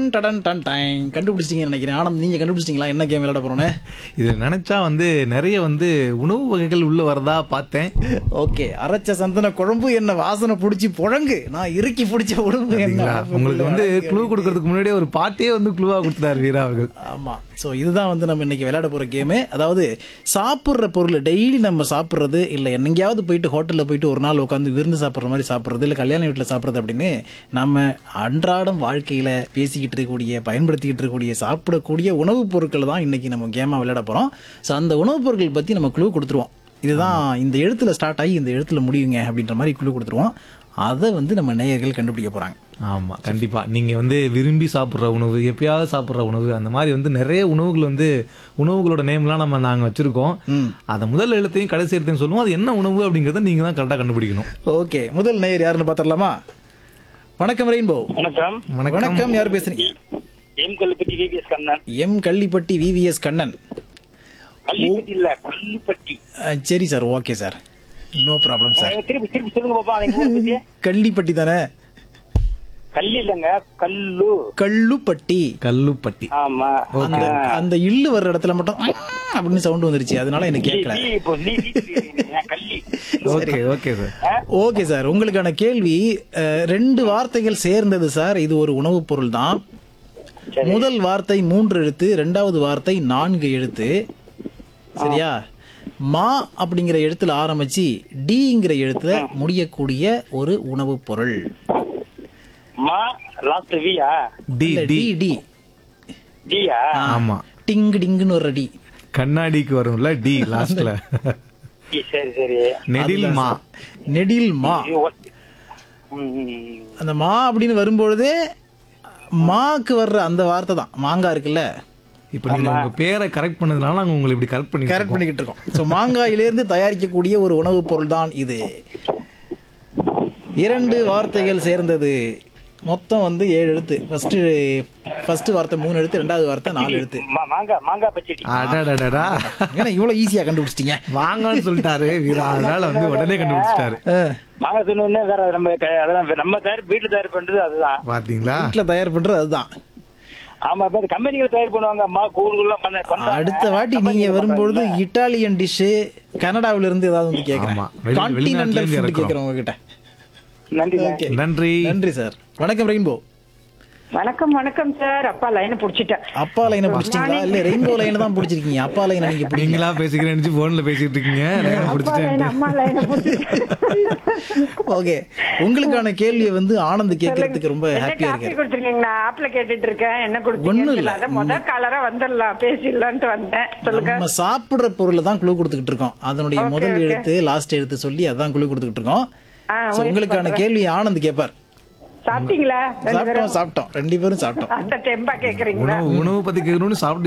டடன் ton time கண்டுபிடிச்சிட்டீங்கன்னு நினைக்கிறேன் ஆனந்த் நீங்க கண்டுபிடிச்சிட்டீங்களா என்ன கேம் விளையாட போறோன்னு இது நினைச்சா வந்து நிறைய வந்து உணவு வகைகள் உள்ள வரதா பார்த்தேன் ஓகே அரைச்ச சந்தன குழம்பு என்ன வாசனை பிடிச்சி புழங்கு நான் இறுக்கி பிடிச்ச உடம்பு என்ன பாத்தீங்களா? உங்களுக்கு வந்து க்ளூ கொடுக்கறதுக்கு முன்னாடியே ஒரு பாட்டே வந்து க்ளூவா கொடுத்தாரு வீரா அவர்கள் ஆமா ஸோ இதுதான் வந்து நம்ம இன்னைக்கு விளையாட போற கேமு அதாவது சாப்பிட்ற பொருள் டெய்லி நம்ம சாப்பிட்றது இல்லை எங்கேயாவது போயிட்டு ஹோட்டலில் போயிட்டு ஒரு நாள் உட்காந்து விருந்து சாப்பிட்ற மாதிரி சாப்பிட்றது இல்லை கல்யாண வீட்டில் சாப்பிட்றது அப்படின்னு நம்ம அன்றாடம் வாழ்க்கையில் பேசிக்கிட்டு இருக்கக்கூடிய பயன்படுத்திக்கிட்டு இருக்கக்கூடிய சாப்பிடக்கூடிய உணவுப் பொருட்கள் தான் இன்னைக்கு நம்ம கேமாக விளையாட போகிறோம் ஸோ அந்த உணவுப் பொருட்கள் பற்றி நம்ம க்ளூ கொடுத்துருவோம் இதுதான் இந்த எழுத்துல ஸ்டார்ட் ஆகி இந்த எழுத்துல முடியுங்க அப்படின்ற மாதிரி க்ளூ கொடுத்துருவோம் அதை வந்து நம்ம நேயர்கள் கண்டுபிடிக்க போகிறாங்க ஆமா கண்டிப்பா நீங்க வந்து விரும்பி சாப்பிடுற உணவு எப்பயாவது சாப்பிடுற உணவு அந்த மாதிரி வந்து நிறைய உணவுகள் வந்து உணவுகளோட நேம்லாம் நம்ம நாங்க வச்சிருக்கோம் அத முதல் எழுத்தையும் கடைசி எழுத்தையும் சொல்லுவோம் அது என்ன உணவு அப்படிங்கறத நீங்க தான் கரெக்டா கண்டுபிடிக்கணும் ஓகே முதல் நேயர் யாருன்னு பார்த்துடலாமா வணக்கம் ரெயின்போ வணக்கம் வணக்கம் யார் பேசுறீங்க M Kallupatti VPS Kannan M Kallipatti VVS Kannan Kallipatti இல்ல கல்லுப்பட்டி அஹ், சரி sir okay sir no problem sir அஹ் திருப்பி திருப்பி சொல்லுங்க பாப்பா எங்க ஊர் பத்தி கள்ளிப்பட்டி தானே கல்லு இல்லங்க கல்லு கள்ளுப்பட்டி கல்லுப்பட்டி ஆமா அந்த அந்த இல்லு வர்ற இடத்துல மட்டும் "ஆ" அப்படின்னு சவுண்ட் வந்துருச்சு அதனால எனக்கு நீ- கேட்கல நீ இப்போ நீ நீ சொல்லிடுறீங்க, கள்ளி okay okay sir okay sir உங்களுக்கான கேள்வி அஹ், ரெண்டு வார்த்தைகள் சேர்ந்தது சார் இது ஒரு உணவுப் பொருள் தான் முதல் வார்த்தை மூன்று எழுத்து ரெண்டாவது வார்த்தை நான்கு எழுத்து சரியா மா அப்படிங்கிற எழுத்துல ஆரம்பிச்சு டிங்கிற எழுத்துல முடியக்கூடிய ஒரு உணவுப் பொருள் மா லாஸ்ட் வியா டி இல்ல, டி டி டி டியா ஆமா டிங்கு டிங்குன்னு ஒரு டி கண்ணாடிக்கு வரும்ல டி லாஸ்ட்ல டி, சரி சரி நெடில் மா நெடில் மா இது ஒ- ம், ம், ம். அந்த மா அப்படின்னு வரும்பொழுதே மாக்கு வர்ற அந்த வார்த்தை தான் மாங்காய் இருக்குல்ல இப்ப நீங்க உங்க பேரை கரெக்ட் பண்ணதுனால நாங்க உங்களை இப்படி கரெக்ட் பண்ணி கரெக்ட் பண்ணிக்கிட்டு இருக்கோம் ஸோ மாங்காயிலிருந்து தயாரிக்கக்கூடிய ஒரு உணவுப் பொருள் தான் இது இரண்டு வார்த்தைகள் சேர்ந்தது மொத்தம் வந்து ஏழு எழுத்து ஃபர்ஸ்ட் ஃபர்ஸ்ட் வார்த்தை மூணு எழுத்து ரெண்டாவது வார்த்தை நாலு எழுத்து மா- மாங்காய் மாங்காய் பச்சடி அடடடடா ஏன்னா இவ்வளவு ஈஸியா கண்டுபிடிச்சிட்டீங்க வாங்கன்னு சொல்லிட்டாரு வீரா அதனால வந்து உடனே கண்டுபிடிச்சிட்டாரு அஹ், மாங்காய் சொன்னோடனே வேற நம்ம க- அதெல்லாம் நம்ம தயார் வீட்டுல தயார் பண்றது அதுதான் பாத்தீங்களா வீட்டுல தயார் பண்றது அதுதான் ஆமா இப்ப இந்த கம்பெனிகள் தயார் பண்ணுவாங்க அம்மா கூழ்லாம் பண்ண பண்றாங்க. அடுத்த வாட்டி நீங்க கம்பெனிகள் வரும்பொழுது பண்றாங்க. இட்டாலியன் டிஷ்ஷு கனடாவில இருந்து ஏதாவது வந்து கேட்கறேன் ஆமா. வெளி- கான்டினென்டல் வெளிநாட்டுல இருந்து ஃபுட் இறக்குறோம். கேட்கறேன் உங்ககிட்ட நன்றி ஓகே நன்றி நன்றி சார் வணக்கம் ரெயின்போ வணக்கம் வணக்கம் சார் அப்பா லைனை புடிச்சிட்டேன் அப்பா லைனை பிடிச்சிட்டீங்களா இல்ல ரெயின்போ லைனை தான் பிடிச்சிருக்கீங்க அப்பா லைனை நீங்க பிடிக்கல நீங்களா பேசிக்கிறேன்னு போன்ல பேசிட்டு இருக்கீங்க லைனை அப்பா பிடிச்சிட்டேன் லைன் அம்மா லைனை புடிச்சிட்டேன் ஓகே உங்களுக்கான கேள்வியை வந்து ஆனந்த் கேட்கறதுக்கு ரொம்ப என்ன ஹாப்பியா காப்பி இருக்காரு கொடுத்துருக்கீங்க நான் ஆப்ல கேட்டுட்டு இருக்கேன் என்ன ஒண்ணும் கொடுத்தீங்க இல்ல. அதான் முதல் காலரா வந்துடலாம் பேசிடலான்ட்டு வந்தேன் சொல்லுங்க நம்ம சாப்பிடுற பொருளை தான் குழு கொடுத்துக்கிட்டு இருக்கோம் அதனுடைய Okay, முதல் okay. எழுத்து லாஸ்ட் எழுத்து சொல்லி அதான் குழு கொடுத்துக்கிட்டு இருக்கோம் ஆ, So, முயற்சி உங்களுக்கான பண்றேன். கேள்வி ஆனந்த் கேட்பார் சாப்பிட்டீங்களா ரெண்டு சாப்பிட்டோம் பேரும் சாப்பிட்டோம் ரெண்டு பேரும் சாப்பிட்டோம் அந்த டெம்பா கேக்குறீங்களா உணவு உணவு பத்தி கேட்கணும்னு சாப்பிட்டு